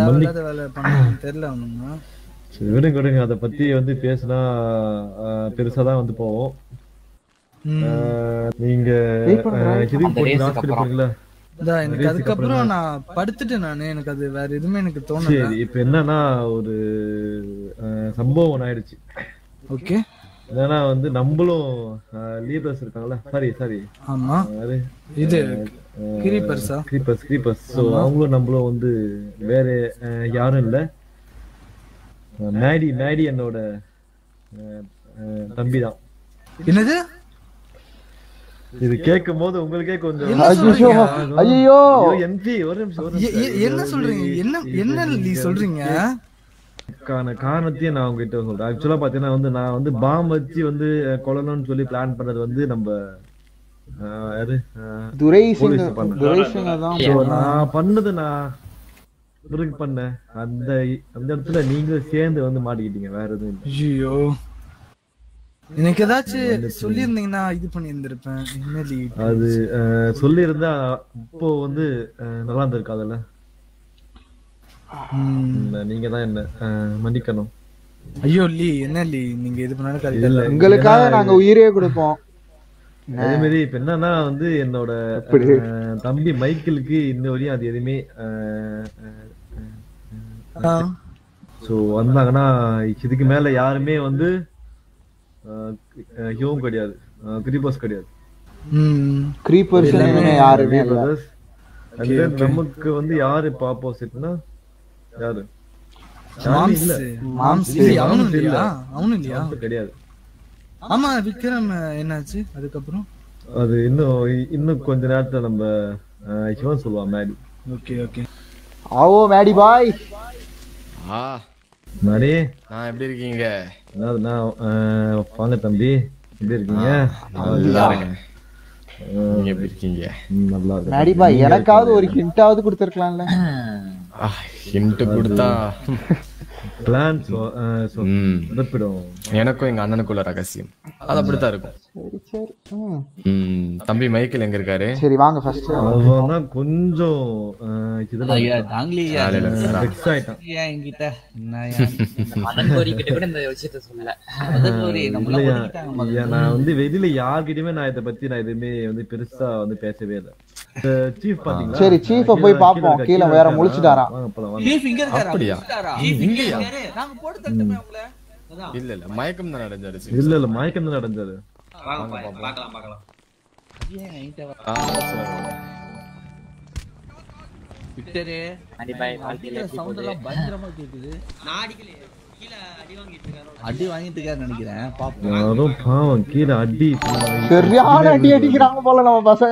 தேவையில்லாத வேலை பண்ணணும்னு தெரியல அவனுங்க சரி, விடுங்க விடுங்க அதை பத்தி வந்து பேசினா பெருசா தான் வந்து போவோம் ம். ஆஹ், நீங்க Wait பண்ணுங்க. ஆஹ், இதுக்கு அந்த போய் race க்கு hospital அப்புறம். போறீங்களா இதான் எனக்கு ரேஸுக்கு அதுக்கப்புறம் நான் படுத்துட்டேன் நானு எனக்கு அது வேற எதுவுமே எனக்கு தோணல சரி இப்ப என்னன்னா ஒரு ஆஹ், சம்பவம் ஒண்ணு ஆயிடுச்சு ஓகே என்னன்னா வந்து நம்மளும் லீடர்ஸ் இருக்காங்கல்ல சாரி சாரி ஆமா இது கிரீப்பர்ஸா கிரீப்பர்ஸ் கிரீப்பர்ஸ் ஸோ அவங்களும் நம்மளும் வந்து வேற ஆஹ், யாரும் இல்ல ஆஹ், மேடி மேடி என்னோட தம்பி தான் என்னது இது கேட்கும் போது உங்களுக்கே கொஞ்சம் என்ன ஐயோ சொல்றீங்க? ஐயோ எம்பி ஒரு நிமிஷம் ஒரு எ- எ- நிமிஷம். என்ன சொல்றீங்க என்ன என்ன நீ சொல்றீங்க இதுக்கான காரணத்தையும் நான் உங்ககிட்ட சொல்றேன் ஆக்சுவலா பாத்தீங்கன்னா வந்து நான் வந்து பாம் வச்சு வந்து அஹ், கொல்லணும்னு சொல்லி பிளான் பண்ணது வந்து நம்ம அஹ், யாரு அஹ், துரை சிங் போலீஸ் பண்ண. துரை சிங் தான் So, நான் பண்ணது நான் இவருக்கு பண்ணேன் அந்த அந்த இடத்துல நீங்களும் சேர்ந்து வந்து மாட்டிக்கிட்டீங்க வேற எதுவும் இல்லை ஐயோ எனக்கு ஏதாச்சும் சொல்லியிருந்தீங்கன்னா இது பண்ணி இருந்திருப்பேன் என்ன lead? அது அஹ், சொல்லியிருந்தா இப்போ வந்து அஹ், நல்லா இருந்திருக்காதுல்ல ம். இல்ல, நீங்க தான் என்ன அஹ், மன்னிக்கணும் ஐயோ லீ என்ன லீ நீங்க இது பண்ணாலும் கரெக்டா இல்ல உங்களுக்காக நாங்க உயிரே கொடுப்போம் அதே மாதிரி இப்ப என்னன்னா வந்து என்னோட அப்படி. அஹ், தம்பி மைக்கிளுக்கு இன்ன வரையும் அது எதுவுமே ஸோ வந்தாங்கன்னா இதுக்கு மேல யாருமே வந்து ஹியூம் கிடையாது கிரிபோஸ் கிடையாது ம் கிரீப்பர்ஸ் யாருமே இல்ல brothers. And then நமக்கு வந்து யாரு இப்ப ஆப்போசிட்னா யாரு யாருமே இல்ல மாம்ஸ் மாம்ஸ் இல்லையா அவனும் மாம்ஸ் இல்ல. இல்லையா அவனும் இல்லையா மாம்ஸ் கிடையாது ஆமா விக்ரம் என்னாச்சு அதுக்கப்புறம் அது இன்னும் இன்னும் கொஞ்ச நேரத்துல நம்ம அஹ், சிவன் சொல்லுவான் மேடி ஓகே ஓகே ஆவோ மேடி பாய் ஆ மேடி நான் எப்படி இருக்கீங்க என்னதுன்னா அஹ், வாங்க தம்பி எப்படி இருக்கீங்க நல்லா இருக்கேன் நீங்க எப்படி இருக்கீங்க ம், நல்லா இருக்கு மேடி பாய் எனக்காவது ஒரு ஹிண்டாவது கொடுத்துருக்கலாம்ல ஹிண்ட் கொடுத்தா பிளான் ம். சொதப்பிடும் எனக்கும் எங்க அண்ணனுக்குள்ள ரகசியம் அது அப்படித்தான் இருக்கும் சரி சரி ம். ம், தம்பி மைக்கேல் எங்க இருக்காரு சரி வாங்க ஃபர்ஸ்ட் அவன் தான் கொஞ்சம் அஹ், இதுல ஐயா தாங்களே வேலையில இருக்காரா? வெக்ஸ் ஆயிட்டான் ஏன் என்கிட்ட என்ன ஏன்? மதன் கோரி கிட்ட கூட இந்த விஷயத்த சொல்லல மதன் கோரி, நம்மள இல்லையா ஒதுக்கிட்டாங்க மதன். ஐயா, நான் வந்து வெளியில யார்கிட்டயுமே நான் இதை பத்தி நான் எதுவுமே வந்து பெருசா வந்து பேசவே இல்லை சீஃப் பாத்தீங்களா சரி, chief அ போய் பாப்போம். கீழே வேற முழிச்சுட்டாராம். வாங்க போலாம் வாங்க Chief இங்க இருக்காரா? அப்படியா? முடிச்சிட்டாரா? இங்கயா? நாங்க போட்டு தட்டுமே உங்களை அதான். இல்ல இல்ல மயக்கம் தான் நடந்தாரு இல்ல இல்ல மயக்கம் தான் நடந்தது வாங்க பாப்போம் ஏன் என்கிட்ட வர- ஆ, சரி, வாங்க. விக்டரு, கண்டிப்பா அடிக்கிற வாழ்க்கையில எப்படி sound போகுது? எல்லாம் பயங்கரமா கேக்குது. அடி வாங்கிட்டு இருக்காருன்னு நினைக்கிறேன் பாப்போம் யாரும் பாவம் கீழே அடி சரியான அடி அடிக்கிறாங்க போல நம்ம பசங்க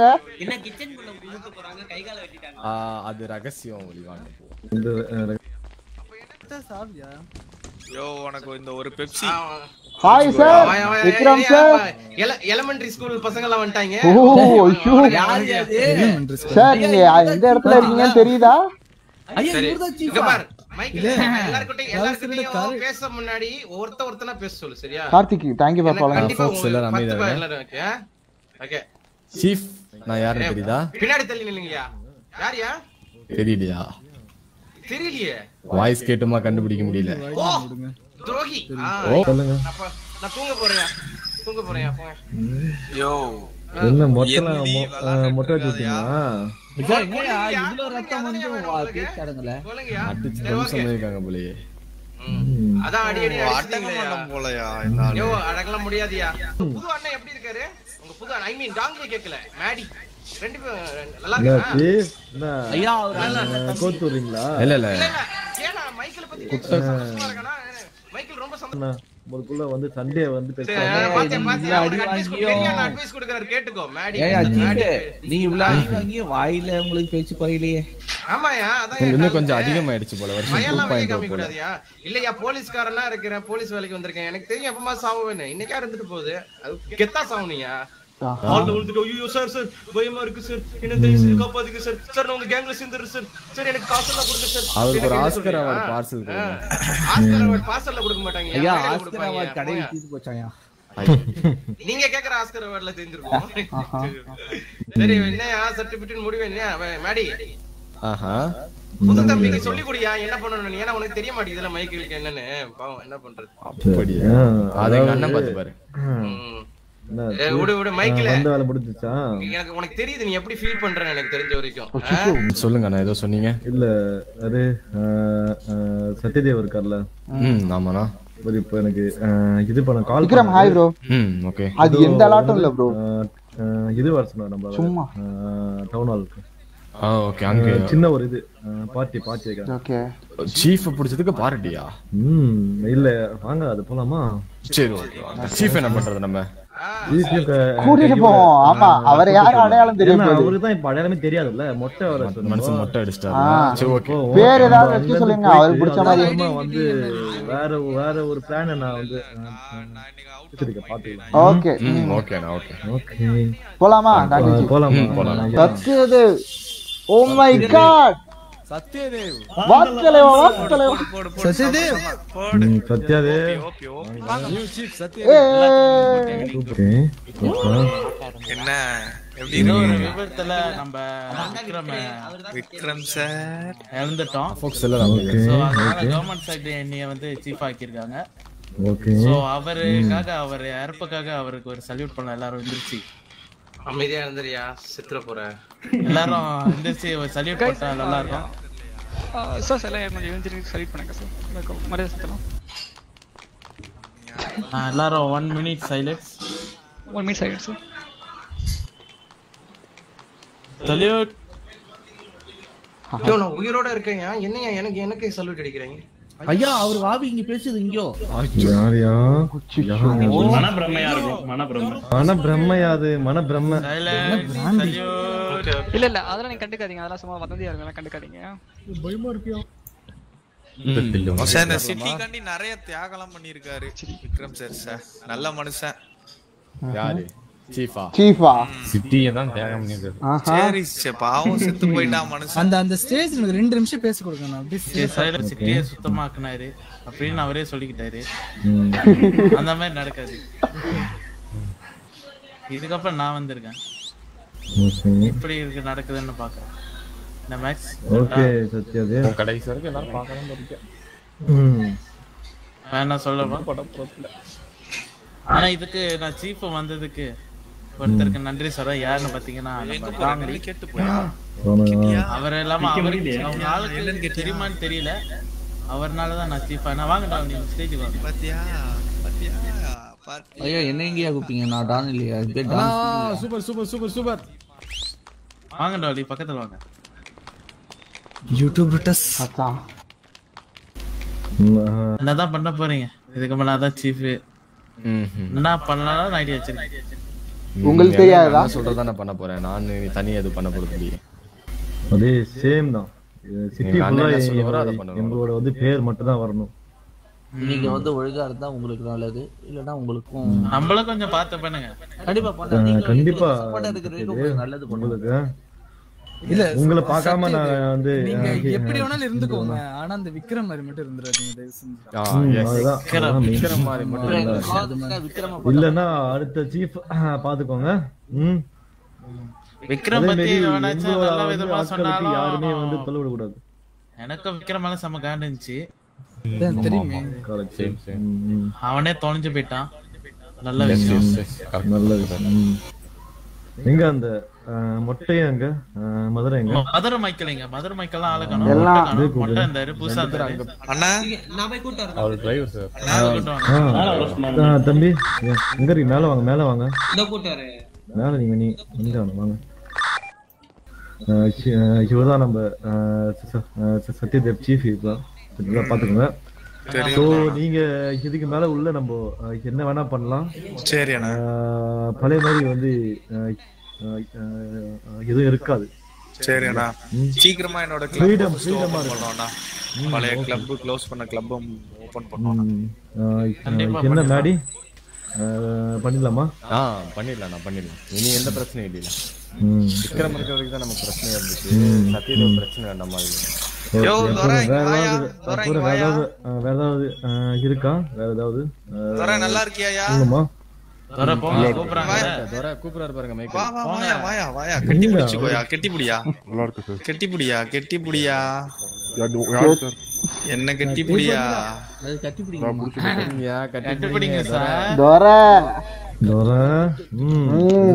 ஆ, அது ரகசியம் ஒளிவாங்க போ இந்த அஹ், சாவியா யோ உனக்கு இந்த ஒரு Pepsi hi sir Vikram sir elementary school பசங்க எல்லாம் வந்துட்டாங்க ஓ ஐயோ யாரு அது? சார் நீங்க எந்த இடத்துல இருக்கீங்கன்னு தெரியுதா ஐயா, சரி இவர்தான் chief இங்க ஆ? பாரு மைக்கில் எல்லார்கிட்டயும் எல்லார்கிட்டயும் பேச முன்னாடி ஒருத்த ஒருத்தனா பேச சொல்லு சரியா கார்த்திக் தேங்க்யூ ஃபார் எனக்கு ஃபாலோயிங் கண்டிப்பா folks எல்லாரும் உங்களுக்கு பத்து அமைதியா பேர் எல்லாரும் இருக்கு ஓகே சீஃப் நான் யாருன்னு தெரியுதா பின்னாடி தள்ளி நில்லுங்கயா யாரியா தெரியலையா தெரியலையே வாய்ஸ் கேட்டுமா கண்டுபிடிக்க முடியல ஓ துரோகி ஆ, சொல்லுங்க அப்ப நான் தூங்க போறேன் தூங்க போறேன் போங்க யோ என்ன மொத்தம் மொட்டை வச்சு விட்டீங்களா ஐயா, என்னய்யா, இவ்வளவு ரத்தம் வந்து வா, பேச்சாடுங்களே. சொல்லுங்கயா அடிச்சு சரி, தம்சம் okay. பண்ணிருக்காங்க போலயே ம். அதான் அடி அடி அடங்க மாட்டோம் போலயா யோ அடங்கலாம் முடியாதியா புது அண்ணன் எப்படி இருக்காரு உங்க புது ஐ மீன் டாங்கி கேக்கல மேடி ரெண்டு பேரும் நல்லா என்ன இருக்கா chief? என்ன ஐயா, அவர் அண்ணன் கோத்து விடுறீங்களா இல்ல இல்ல இல்ல ஏனா மைக்கேல் பத்தி கேட்க சந்தோஷமா இருக்கானா மைக்கேல் ரொம்ப சந்தோஷம் உங்களுக்குள்ள வந்து சண்டே வந்து சரி, பேசுறாங்க பாத்தேன், பாத்தேன். இல்ல, அவனுக்கு அடி advice கொடு- வாங்கியும். பெரிய அண்ணன் advice கொடுக்கறாரு, கேட்டுக்கோ மேடி ஏய்யா, மேடி. chief, நீ இவ்வளவு அடி வாங்கி வாயில உங்களுக்கு பேச்சு குறையிலையே ஆமாயா அதான் இன்னும் என் கொஞ்சம் காரணம். அதிகமாயிடுச்சு போல வருஷம் டூ பயம்லாம் வெளிய பாயிண்ட் காமிக்க போல கூடாதுயா இல்லையா போலீஸ்காரனா இருக்கிறேன் போலீஸ் வேலைக்கு வந்திருக்கேன் எனக்கு தெரியும் எப்பமா சாவுவேன்னு இன்னைக்கா இருந்துட்டு போகுது அது கெத்தா சாவுனியா ஆள்ல விழுந்துட்டு ஐயோ சார் சார் பயமா இருக்கு சார் என்ன தயவு செய்து காப்பாத்துங்க சார் சார் நான் உங்க கேங்ல சேர்ந்துரு சார் சார் எனக்கு காசு எல்லாம் கொடுங்க சார் அவருக்கு ஒரு எனக்கு என்ன ஆஸ்கர் சொல்றீங்க? அவார்டு பார்சல் ஆஸ்கர் அவார்ட் பார்சல்ல கொடுக்க மாட்டாங்க ஐயா மேடையில ஆஸ்கர் கொடுப்பாங்க. அவார்ட் கடையில் போங்க. தீர்த்து போச்சாயா நீங்க கேக்குற ஆஸ்கர் அவார்ட்ல தெரிஞ்சிருக்கோம் சரி என்னையா சர்டிபிகேட் முடிவு என்ன அவன் மேடி ஆஹா புது தம்பிக்கு சொல்லி கொடுயா என்ன பண்ணணும் நீ? ஏன்னா உனக்கு தெரிய மாட்டேங்குதுல மைக்கிளுக்கு என்னன்னு பாவம் என்ன பண்றது அப்படியா அது எங்க அண்ணன் பார்த்து பாரு ம். என்ன ஏ, விடு விடு மைக்கில வந்த வேலை முடிஞ்சிச்சா எனக்கு உனக்கு தெரியுது நீ எப்படி ஃபீல் பண்றேன்னு எனக்கு தெரிஞ்ச வரைக்கும் ஆ? சொல்லுங்க அண்ணா ஏதோ சொன்னீங்க இல்ல அது ஆஹ், ஆஹ், சத்யதேவ் இருக்கார்ல ம் ஆமாண்ணா ஒரு இப்போ எனக்கு ஆஹ், இது பண்ண கால் விக்ரம் ஹாய் ப்ரோ ம் ஓகே அது எந்த அலாட்டும் இல்ல ப்ரோ இது வர சொன்னார் நம்ம சும்மா. டவுன் ஹாலுக்கு ஆ ஓகே அங்க சின்ன ஒரு இது பார்ட்டி பார்ட்டி வைக்கிறேன் ஓகே சீஃப் பிடிச்சதுக்கு பார்ட்டியா ம் இல்ல வாங்க அது போலாமா சரி ஓகே சீஃப் என்ன பண்றது நம்ம கூட்டிட்டு போவோம் ஆமா அவரை யாரும் அடையாளம் தெரிய போகுது அவருக்கு தான் இப்ப அடையாளமே தெரியாதுல்ல மொட்டை வர மனுஷன் மொட்டை அடிச்சிட்டாரு ஆ. சரி ஓகே பேர் ஏதாவது வச்சு சொல்லுங்க அவருக்கு பிடிச்ச மாதிரி அப்புறமா வந்து வேற வேற ஒரு பிளான் நான் வந்து வச்சிருக்கேன் பாத்துக்கலாம் ஓகே ம் ஓகேண்ணா ஓகே ஓகே போலாமா தங்கச்சி போலாமா ம், போலாம். Satyadev oh my god Satyadev வாட்கலைவா வாட்கலைவா சத்யதேவ் ம், சத்யாதேவ் ஏ ஓகே என்ன எப்படி ஏதோ ஒரு இருக்கீங்க? விபத்துல நம்ம விக்ரம் விக்ரம் சார் இறந்துட்டோம் ஃபோக்ஸ் எல்லாம் ஓகே சோ அதனால கவர்மெண்ட் சைடு என்னைய வந்து சீஃப் ஆக்கியிருக்காங்க ஓகே சோ அவருக்காக அவர் இறப்புக்காக அவருக்கு ஒரு சல்யூட் பண்ண எல்லாரும் எந்திரிச்சு அமைதியா இருந்துறியா செத்துற போற எல்லாரும் எந்திரிச்சு ஒரு சல்யூட் பண்ணா நல்லா இருக்கும் சார் சார் எல்லாம் கொஞ்சம் எழுந்திரிச்சு சரி பண்ணுங்க சார் எனக்கு மரியாதை செலுத்தலாம் ஆ, எல்லாரும் one minute silence one minutes ஆகிடுச்சு சார் சல்யூட் ஐயோ, நான் உயிரோட இருக்கேன் என்னையா எனக்கு எனக்கு சல்யூட் அடிக்கிறீங்க ஐயா அவர் வாவி இங்க பேசுது இங்கோ யாரியா மனப்பிரமையா இருக்கும் மனப்பிரமை மன பிரம்மையாது மன பிரம்ம சைலன்ஸ் சல்யூட் இல்ல இல்ல அதெல்லாம் நீங்க கண்டுக்காதீங்க அதெல்லாம் சும்மா வதந்தியா இருக்கு அதெல்லாம் கண்டுக்காதீங்க பயமா இருக்கியா சார் இந்த சிட்டிக்காண்டி நிறைய தியாகம்லாம் பண்ணிருக்காரு விக்ரம் சார் சார் நல்ல மனுஷன் யாரு சீஃபா சீஃபா சிட்டியை தான் தியாகம் பண்ணிருக்காரு ஆஹா சரி சரி, பாவம் செத்து போயிட்டான் மனுஷன் அந்த அந்த ஸ்டேஜ் எனக்கு ரெண்டு நிமிஷம் பேச கொடுங்க நான் அப்படியே சைலன்ஸ் சிட்டியே சுத்தமாக்குனாரு அப்படின்னு அவரே சொல்லிக்கிட்டாரு அந்த மாதிரி நடக்காது இதுக்கப்புறம் நான் வந்திருக்கேன் எப்படி இருக்கு நடக்குதுன்னு பாக்குறேன் இந்த மேக்ஸ் ஓகே சத்யாதேவ் உன் கடைசி வரைக்கும் எல்லாரும் பார்க்கலாம் போறீங்க ம் வேணா சொல்லவா ஆனா இதுக்கு நான் சீஃப் வந்ததுக்கு ஒருத்தருக்கு நன்றி சொல்றேன் யாருன்னு பாத்தீங்கன்னா நம்ம காமெடி கேட்டு போயா போனா அவர் இல்லாம அவருக்கு அவங்க ஆளுக்கு தெரியுமான்னு தெரியல அவர்னாலதான் நான் சீஃப் நான் வாங்கடா நீங்க ஸ்டேஜுக்கு வாங்க பாத்தியா பாத்தியா பாத்தியா ஐயா என்ன எங்கேயா கூப்பிங்க நான் டான் இல்லையா இது பேர் டான் இல்லையா? சூப்பர் சூப்பர் சூப்பர் சூப்பர் வாங்க டாலி பக்கத்துல வாங்க யூடியூப் ரிட்டஸ் அதான் ம், ஆஹா. என்னதான் பண்ண போறீங்க இதுக்கு மேல தான் சீஃப் ம் என்ன பண்ணலாம் ஐடியா வச்சிருக்கேன் உங்களுக்கு தெரியாதா? நான் சொல்றதா நான் பண்ண போறேன் நான் தனியா எதுவும் பண்ண போறது இல்லையே அதே சேம் தான் சிட்டி எங்க அண்ணன் ஃபுல்லா என்ன சொல்லுவாரோ அதை பண்ணுவோம். எங்களோட வந்து பேர் மட்டும் தான் வரணும் நீங்க வந்து ஒழுங்கா இருந்தா உங்களுக்கு நல்லது இல்லனா உங்களுக்கும் நம்மளும் கொஞ்சம் பார்த்து பண்ணுங்க கண்டிப்பா ஆ, பண்ணுங்க நீங்க கண்டிப்பா சப்போர்ட்டா இருக்கிறவங்க உங்களுக்கு நல்லது பண்ணுங்க உங்களுக்கு இல்ல உங்களை பார்க்காம நான் வந்து நீங்க ஆ, எப்படி வேணாலும் இருந்துக்கோங்க ஆனா அந்த விக்ரம் மாதிரி மட்டும் இருந்துடாதீங்க தயவு செஞ்சு ஆ ம், yes. அதுதான், அதுதான் main. விக்ரம் மாதிரி மட்டும் எங்க இல்ல. காலத்துக்கு விக்ரம போட்டா இல்லன்னா அடுத்த சீஃப் பாத்துக்கோங்க ம் விக்ரம் அதே பத்தி மாதிரி வேணாச்சும் எங்களோட நல்ல வந்து விதமா ஆட்களுக்கு யாருமே வந்து சொன்னாலும் தொல்லை விடக்கூடாது எனக்கும் விக்ரம் மேல செம்ம காண்டு இருந்துச்சு அதான் தெரியுமே Correct. Same, same. ம், ம். அவனே தொலைஞ்சு போயிட்டான் நல்ல Yes, விஷயம் yes, yes. Correct. நல்லது ம். எங்க அந்த ஆ, மொட்டையும் எங்க ஆ, மதுரை எங்க மதுரை மைக்கேலுங்க மதுரை மைக்கெல்லாம் ஆளு காணும் எல்லாம் மொட்டை காணும். மொட்டை இருந்தாரு புதுசா இருந்தாரு அண்ணா அவர் டிரைவர் சார் ஆளு கூட்டு வாங்க. ஆ, ஆ, தம்பி ஏ, எங்க இருக்கீங்க மேல வாங்க மேல வாங்க மேல நீங்க நீ இங்க வாங்க வாங்க ஆ, சி- ஆ, இவர்தான் நம்ம ஆ, ச- ச- ஆ, ச- சத்யதேவ் சீஃப் இதுதான் சரிங்களா? பாத்துக்கோங்க ஸோ நீங்க இதுக்கு மேல உள்ள நம்ம ஆ, என்ன வேணா பண்ணலாம் சரி அண்ணா ஆ, பழைய மாதிரி வந்து ஆ, ஆ, ஆ, எதுவும் இருக்காது சரி அண்ணா சீக்கிரமா என்னோட Freedom, கிளப் freedom ஆ ஓபன் இருக்கும். பண்ணோம்னா பழைய கிளப் க்ளோஸ் பண்ண கிளப் ஓபன் பண்ணோம் ம், ஆ, கண்டிப்பா என்ன பண்ணலாம். மேடி ஆ, பண்ணிடலாமா ஆ பண்ணிடலாம் நான் பண்ணிடலாம் இனி எந்த பிரச்சனையும் இல்லையா ம் விக்ரம் இருக்கிற வரைக்கும் தான் நமக்கு பிரச்சனை இருந்துச்சு சத்யதேவ் பிரச்சனை வேண்டாம் மாதிரி யோ, Okay, துரை, அப்புறம் இங்க வேற வாயா. ஏதாவது துரை, அப்புறம் இங்க வேற வாயா. ஏதாவது ஆ, வேற ஏதாவது ஆ, இருக்கா வேற ஏதாவது ஆ, துரை நல்லா இருக்கியாயா சொல்லுமா தோற போங்க இல்ல, கூப்பிடுறாங்க தோர கூப்பிடுறாரு பாருங்க மைக் வா வா வாயா வாயா வாயா கட்டி பிடிச்சுக்கோயா கெட்டி புடியா கெட்டி புடியா கெட்டி புடியா என்ன கெட்டி புடியா அது கட்டி பிடிக்கணும் யா கட்டி கட்டி பிடிங்க சார் தோர தோரா ம்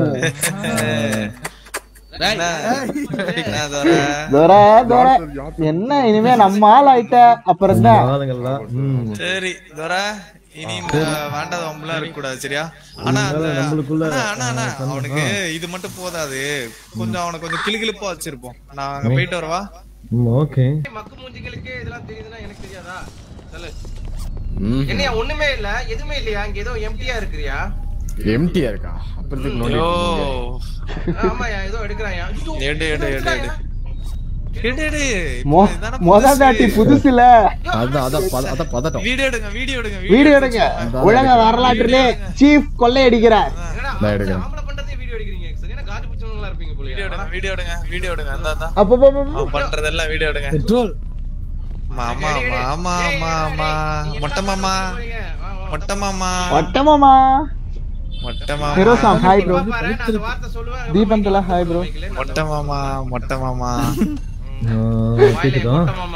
என்ன என்ன தோர தோர தோர என்ன இனிமே நம்ம ஆள் ஆயிட்ட அப்புறம் தான் ஆளுங்கள்லாம் ம் சரி தோர இனி இந்த வேண்டாத வம்பலாம் இருக்க கூடாது சரியா ஆனா அந்த அதனால நம்மளுக்குள்ள ஆனா, ஆனா, ஆனா, அவனுக்கு இது மட்டும் போதாது கொஞ்சம் அவனை கொஞ்சம் கிளுகிளுப்பா வச்சிருப்போம் நான் அங்க போயிட்டு வரவா ம் ஓகே மக்கு மூஞ்சிகளுக்கு இதெல்லாம் தெரியுதுன்னா எனக்கு தெரியாதா சொல்லு ம் என்னையா ஒண்ணுமே இல்ல எதுவுமே இல்லையா இங்க ஏதோ எம்டியா இருக்கிறியா எம்டியா இருக்கா அப்புறத்துக்கு ஐயோ நோண்டி ஆமாயா ஏதோ எடுக்கிறாயா ஐயோ, எடு எடு எடு எடு எடு எடு மொ- இதானே மொத புதுசு. தாட்டி புதுசுல அதான் அதான் பத- அதான் பதட்டம் வீடியோ எடுங்க வீடியோ எடுங்க வீடியோ எடுங்க உலக வரலாற்றிலே சீஃப் கொள்ளையடிக்கிறார் என்னடா, நான் எடுக்கிறேன். ஆம்பளை பண்றதே வீடியோ எடுக்கிறீங்க சரி என்ன காட்டு பிடிச்சவங்களா இருப்பீங்க வீடியோ போலியா எடுங்க வீடியோ எடுங்க வீடியோ எடுங்க அந்த அந்த அப்போ அவன் பண்றதெல்லாம் வீடியோ எடுங்க பெட்ரோல் மாமா மாமா மாமா மொட்டை மாமா மொட்டை மாமா வட்டமாமா மொட்டை மாமா ஹிரோசாம் ஹாய் ப்ரோ பாரு, நான் அந்த வார்த்தை சொல்லுவேன் தீபன் தலா ஹாய் ப்ரோ மொட்டை மாமா மொட்டை மாமா கேக்குதா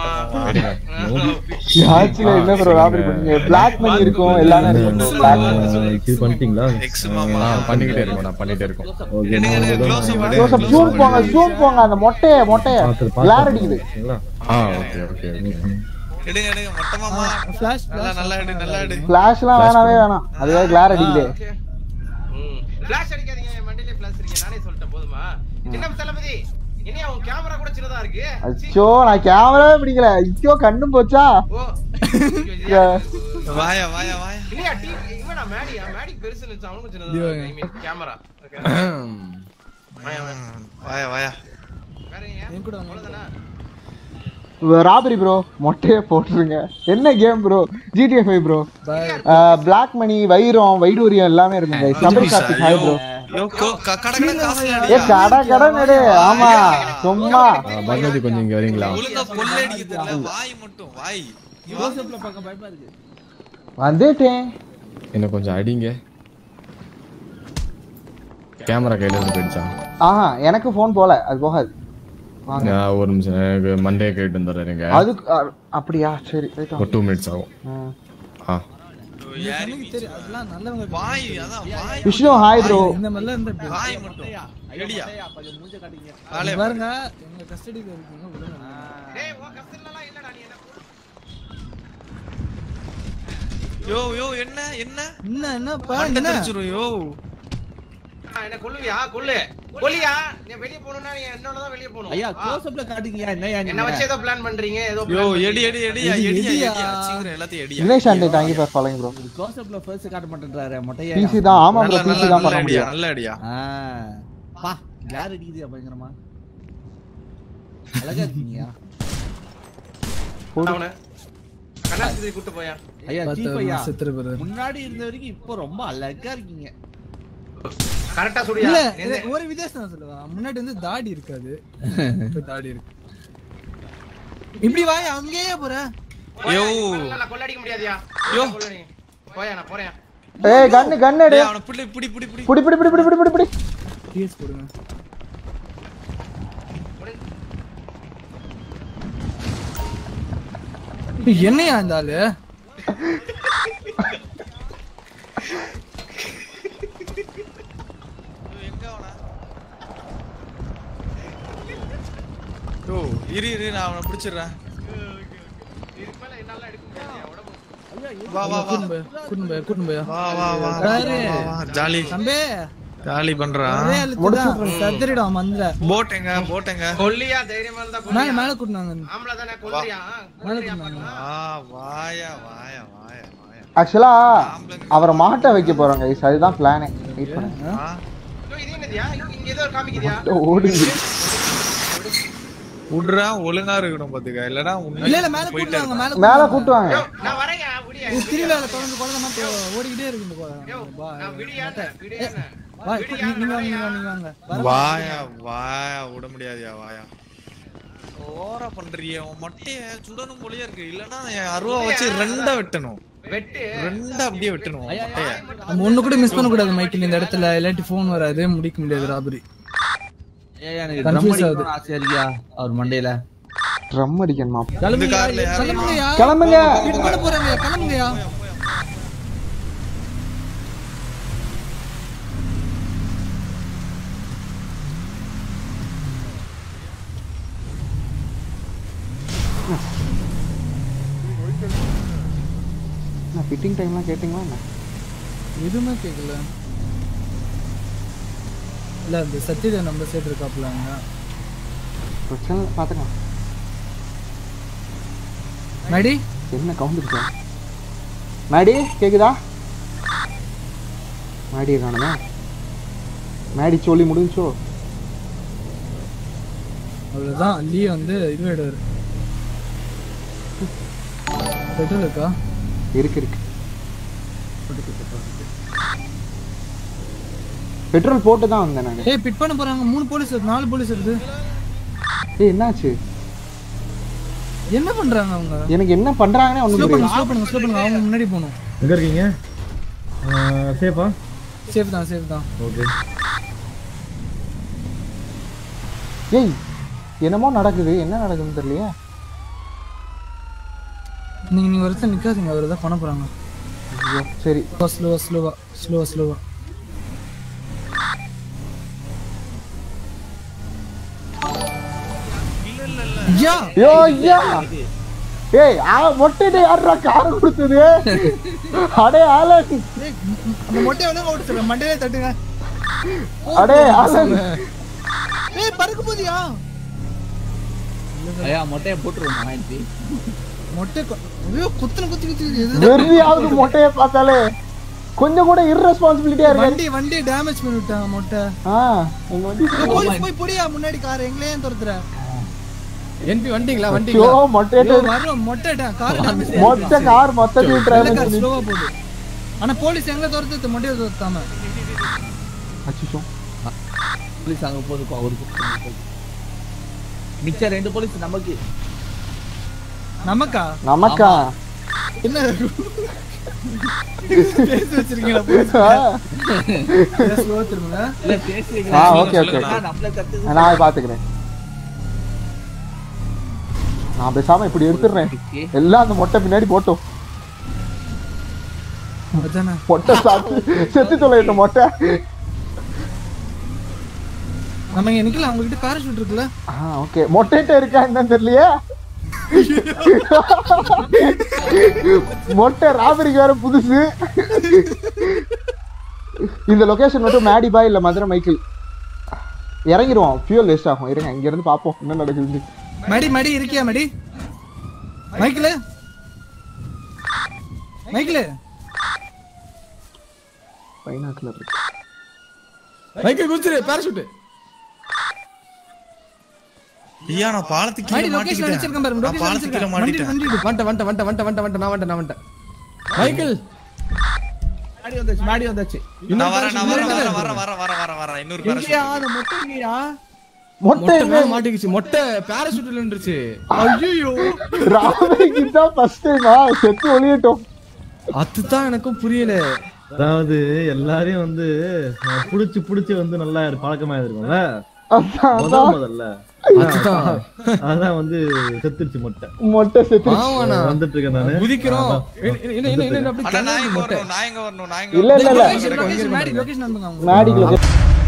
யாச்சுல என்ன ப்ரோ ராபரி பண்ணீங்க பிளாக் மணி இருக்கும் எல்லாமே இருக்கும் black money. இது பண்ணிட்டீங்களா எக்ஸ் மாமா ஆ, பண்ணிக்கிட்டே இருக்கோம் நான் பண்ணிட்டே இருக்கோம் ஓகே எடுங்க எடுங்க க்ளோஸ் அப் ஜோசப் ஜூம் போங்க ஜூம் போங்க அந்த மொட்டைய மொட்டைய பார்த்து கிளார் அடிக்குது பார்த்தீங்களா ஆ ஓகே ஓகே ஓகே எடுங்க எடுங்க மொட்டை மாமா ஃபிளாஷ் நல்லா நல்லா எடு நல்லா எடு பிளாஷ்லாம் வேணாவே வேணாம் அதுவே கிளார் அடிக்குது பிளாஷ் அடிக்காதீங்க என் மண்டையிலே பிளாஷ் இருக்கீங்க நானே சொல்லிட்டேன் போதுமா என்ன தளபதி என்னையா உன் கேமரா கூட சின்னதா இருக்கு அச்சோ நான் கேமராவே பிடிக்கல ஐயோ கண்ணும் போச்சா ஓ வாயா வாயா வாயா இல்லையா டி இவனா மேடியா மேடி பெருசு நினைச்சு அவனும் சின்னதா ஐ மீன் கேமரா வாயா வாயா வாயா வாயா வேற ஏன் என் கூட வாங்க. அவ்வளவுதானா ராபரி ப்ரோ மொட்டையே போட்டுருங்க என்ன game bro GTA five bro black money வைரம் வைடூரியம் எல்லாமே இருக்கும் guys. Sabari Karthik hi bro yo கோ க- கட கட காசு ஏ கடை கடை நடு ஆமா சும்மா பகவதி கொஞ்சம் இங்க வரீங்களா ஒழுங்கா கொள்ளடிக்க தெரியல வாய் மட்டும் வாய் நீ வா. பக்கம் பயப்பா இருக்கு வந்துட்டேன் என்ன கொஞ்சம் அடிங்க கேமரா கையில இருந்து போயிடுச்சா ஆஹா எனக்கு ஃபோன் போல அது போகாது வாங்க நான் ஒரு நிமிஷம் எனக்கு மண்டே கேட்டு வந்துடுறேங்க அது அ- அப்படியா சரி wait ஒரு ஆ. டூ மினிட்ஸ் ஆகும் ம். ஆ எனக்கு தெரியும் அதெல்லாம் நல்லவங்க வாய் அதான் வாய் விஷ்ணு ஹாய் ப்ரோ இந்த மாதிரிலாம் இருந்தா எப்படி? வாய் மட்டும் எடியா கொஞ்சம் மூஞ்ச காட்டுங்க ஆளே இங்க பாருங்க எங்க கஸ்டடியில இருக்கீங்க விடுங்க டேய் உன் கஸ்டடிலலாம் இல்லடா நீ என்ன யோ யோ என்ன என்ன என்ன என்னப்பா மண்டை என்ன தெரிச்சிரும் யோ ஆ, என்ன கொல்லுவியா கொல்லு கொல்லியா நீ வெளிய போணும்னா நீ என்னோட தான் வெளிய போணும் ஐயா ஆ. க்ளோஸ் அப்ல காட்டுங்கயா என்னயா என்ன வச்சு நீங்க ஏதோ பிளான் பண்றீங்க ஏதோ யோ plan எடி பண்றீங்க. எடி எடியா எடி, எடியா எடியா. எடியா சீக்கிரம் எல்லாத்தையும் எடியா தினேஷ் ஆண்டே thank you for following bro close அப்ல ஃபர்ஸ்ட் காட்ட மாட்டேன்றாரு மொட்டையா பிசி தான் ஆமா ப்ரோ நல்ல பிசி நல்ல தான் நல்ல பண்ண அடியா முடியும் நல்ல அடியா ஆ பா கிளார் அடிக்குது பயங்கரமா அழகா இருக்கீங்கயா அவனை கண்ணாடி கூட்டு போயா ஐயா பார்த்து சீப் ஐயா செத்துரு brother. முன்னாடி இருந்த வரைக்கும் இப்போ ரொம்ப அழகா இருக்கீங்க கரெக்டா சொல்லியா இல்ல நீ இது ஒரு வித்தியாசம் நான் சொல்லுவேன் முன்னாடி வந்து தாடி இருக்காது இப்ப தாடி இருக்கு இப்படி வாய் அங்கேயே போற யோ நல்லா கொள்ளடிக்க முடியாதியா யோ. கொள்ளடிங்க. போயா நான் போறேன் ஏய் கண்ணு கண்ணு எடு டேய் அவன புடி புடி புடி புடி புடி புடி புடி புடி புடி புடி புடி டிஎஸ் போடுங்க ஏய், என்னையா இந்த ஆளு எங்க அவன யோ இரு இரு நான் அவனை பிடிச்சிடுறேன் இதுக்கு மேல என்னால எடுக்க முடியாதியா உடம்பு வா வா வா கூட்டின்னு போய், கூட்டின்னு போய், கூட்டின்னு போயா வா வா வா யாரு? வா, வா ஜாலி தம்பி ஜாலி பண்றான் ஒரே அழுத்துதான் சத்திரிடும் மந்திர போட் எங்க போட் எங்க கொல்லியா தைரியமா இருந்தா மேல கொல்லியா மேல கூட்டினாங்க ஆம்பளை தானே கொல்லியா கொல்லியா பார்க்கலாம் ஆ வாயா வாயா வாயா வாயா ஆக்சுவலா அவரை மாட்ட வைக்க போறோம் கைஸ் அதுதான் பிளானே வெயிட் பண்ணுங்க ஆ ஐயோ, இது என்னதியா இங்க இங்க ஏதோ காமிக்குதியா ஓடுங்க விடுறா ஒழுங்கா இருக்கணும் பாத்துக்க இல்லடா இல்ல இல்ல மேல கூட்டுவாங்க மேல மேல கூட்டுவாங்க நான் வரேன்யா விடியா இது திருவிழால குழந்தை குழந்தை மட்டும் ஓடிக்கிட்டே இருக்கு இந்த யோ, குழந்தை. நான் விடியான்னு விடியான்னு வா, நீ- நீங்க வாங்க நீங்க வாங்க, நீங்க வாங்க வர வாயா வாயா விட முடியாதியா வாயா ஓரா பண்றிய உன் மொட்டைய சுடணும் போலயே இருக்கு இல்லனா என் அருவா வச்சு ரெண்டா வெட்டணும் வெட்டு ரெண்டு அப்படியே விட்டுருவோம் மொட்டைய. நம்ம ஒண்ணு கூட மிஸ் பண்ண கூடாது மைக்கில் இந்த இடத்துல இல்லாட்டி போன் வராது முடிக்க முடியாது ராபரி ஏய், எனக்கு Confuse drum ஆகுது. அடிக்கணும்னு ஆசையா இருக்கியா அவர் மண்டையில ட்ரம் அடிக்கணுமா இந்த கார்ல யாரு- கிளம்புங்கயா கிளம்புங்க வீட்டு கூட போறாங்க கிளம்புங்கயா நான் ஃபிட்டிங் டைம்லாம் கேட்டிங்களா என்ன எதுவுமே கேட்கல இல்ல அந்த சத்யதேவ் நம்ம சைடு இருக்காப்லாங்க பிரச்சனை இல்லை, பார்த்துக்கலாம் மடி என்ன கவுண்ட் மேடி கேக்குதா மேடியை காணுமே மேடி சொல்லி முடிஞ்சோ அவ்வளவுதான் லீ வந்து இது எடுவாரு பெட்ரோல் இருக்கா இருக்கு இருக்கு பெட்ரோல் போட்டு தான் வந்தேன் நான் ஏய் பிட் பண்ண போறாங்க மூணு போலீஸ் வருது நாலு போலீஸ் வருது ஏய் என்னாச்சு என்ன பண்றாங்க அவங்க எனக்கு என்ன பண்றாங்கன்னே ஸ்லோ ஒன்றும் பண்ணுங்க புரியல ஸ்லோ பண்ணுங்க ஸ்லோ பண்ணுங்க அவங்க முன்னாடி போகணும் எங்க இருக்கீங்க சேஃபா சேஃப் தான் சேஃப் தான் ஓகே ஏய் என்னமோ நடக்குது என்ன நடக்குதுன்னு தெரியலையே நீங்க நீங்க ஒருத்தர் நிக்காதீங்க அவர் தான் பண்ண போறாங்க ஐயோ, சரி ஸ்லோவா ஸ்லோவா ஸ்லோவா ஸ்லோவா ஐயா ஐயோ ஐயா ஏய் ஆ மொட்டைட்டு யாரா கார் கொடுத்தது அடே ஆலன் ஏய், அந்த மொட்டையை வேணா ஓட்டு சொல்லுங்க மண்டையிலே தட்டுங்க அடே ஆலன் ஏய் பறக்க போதியா ஐயா மொட்டையை போட்டுருவோம் ஆயிரத்தி மொட்டை கொ- ஐயோ குத்துன குத்தி குத்தி எது வெறியாவது மொட்டையை பார்த்தாலே கொஞ்சம் கூட irresponsibility-ஆ இருக்கு வண்டி வண்டி டேமேஜ் பண்ணி விட்டாங்க மொட்டை ஆ எங்க வண்டி போலீஸ் போய் புடியா முன்னாடி கார் எங்களே ஏன் துரத்துற என்பி வண்டிங்களா ஐயோ மொட்டையை வரும் மொட்டை கார் டேமேஜ் மொத்த கார் மொத்தத்தையும் டிராவல் பண்ணி ஸ்லோவா போகுது ஆனா போலீஸ் எங்க துரத்து மொட்டையை துரத்தாம அச்சோ போலீஸ் அங்க போதுக்கும் அவருக்கு மிச்சம் ரெண்டு போலீஸ் நமக்கு நமக்கா நமக்கா என்ன பேசி வச்சிருக்கீங்களா போலீஸ் ஸ்லோவா திரும்புங்க இல்ல பேசுறீங்க ஆ ஓகே ஓகே நம்மள தட்டு நான் பாத்துக்கிறேன் நான் பேசாம இப்படி எடுத்துடுறேன் எல்லாம் அந்த மொட்டை பின்னாடி போட்டோம் அதானே மொட்டை சாப்பிட்டு செத்து தொலையிட்ட மொட்டை நம்ம இங்க நிக்கலாம் அவங்க கிட்ட பேராஷூட் இருக்குல்ல ஆ ஓகே மொட்டைட்ட இருக்கா என்னன்னு தெரியலையே மொட்டை ராபரிக்கு வேற புதுசு இந்த லொகேஷன் மட்டும் மேடிபா இல்ல மதுரை மைக்கிள் இறங்கிடுவோம் ஃபியூல் வேஸ்ட் ஆகும் இருங்க இங்க இருந்து பாப்போம் என்ன நடக்குது மடி மடி இருக்கியா மடி மைக்கிள் மைக்கிள் பைனாக்குலர் இருக்கு மைக்கேல் குதிச்சிரு பேராஷூட் ஐயா நான் பாலத்துக்கு மடி கீழே லொகேஷன் அடிச்சிருக்கேன் பாருங்க மாட்டிக்கிட்டேன் நான் லொகேஷன் பாலத்துக்கு கீழே அடிச்சிருக்கேன் வண்டி மாட்டிட்டேன் வண்டி வந்துட்டேன் வந்துட்டேன் வந்துட்டேன் வந்துட்டேன் வந்துட்டேன் வந்துட்டேன் நான் வந்துட்டேன் மைக்கேல் மாடி வந்தாச்சு மாடி வந்தாச்சு நான் வரேன் நான் வரேன் இன்னொரு வரேன் வரேன் வரேன் வரேன் வரேன் வரேன் இன்னொரு எங்கயா பேரா அந்த மொட்டை எங்கயா மொட்டை மொட்டை மேல மாட்டிக்கிச்சு மொட்டை பேராஷூட்ல நின்றுச்சு ஐயோ ராபரிக்கு தான் ஃபர்ஸ்ட் டைமா செத்து ஒளியட்டும் அதுதான் எனக்கும் புரியல அதாவது எல்லாரையும் வந்து அஹ், புடிச்சு புடிச்சு வந்து நல்லா பழக்கமா இருக்கும்ல அதான் முதல் அதான் முதல்ல அதுதான் அதான் வந்து செத்துருச்சு மொட்டை மொட்டை செத்து ஆமாண்ணா வந்துட்டு இருக்கேன் நானு குதிக்கிறோம் அதான். என்ன என்ன என்ன என்ன அப்படி அண்ணா நான் கிளம்புது எங்க மொட்டை வரணும் நான் எங்க வரணும் நான் எங்க இல்ல இல்ல இல்ல லொகேஷன் லொகேஷன் மாடி லொகேஷன் அனுப்புங்க அவங்க மேடிக்கு